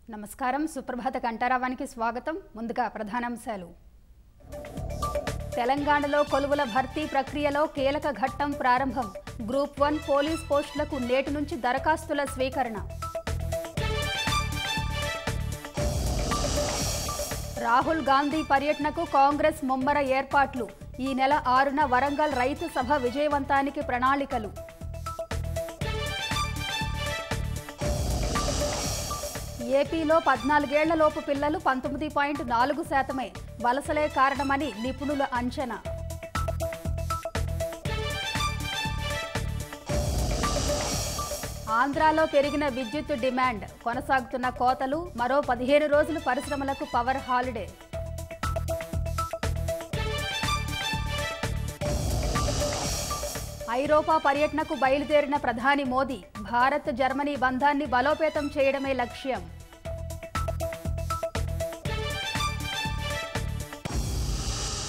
నమస్కారం సుప్రభాత కంఠారావానికి స్వాగతం ముందుగా ప్రధానాంశాలు తెలంగాణలో కొలువుల భర్తీ ప్రక్రియలో కీలక ఘట్టం ప్రారంభం గ్రూప్ వన్ పోలీస్ పోస్టులకు నేటి నుంచి దరఖాస్తుల స్వీకరణ రాహుల్ గాంధీ పర్యటనకు కాంగ్రెస్ ముమ్మర ఏర్పాట్లు ఈ నెల ఆరున వరంగల్ రైతు సభ విజయవంతానికి ప్రణాళికలు ఏపీలో పద్నాలుగేళ్లలోపు పిల్లలు పంతొమ్మిది పాయింట్ నాలుగు శాతమే వలసలే కారణమని నిపుణుల అంచనా ఆంధ్రాలో పెరిగిన విద్యుత్ డిమాండ్ కొనసాగుతున్న కోతలు మరో పదిహేను రోజులు పరిశ్రమలకు పవర్ హాలిడే ఐరోపా పర్యటనకు బయలుదేరిన ప్రధాని మోదీ భారత్ జర్మనీ బంధాన్ని బలోపేతం చేయడమే లక్ష్యం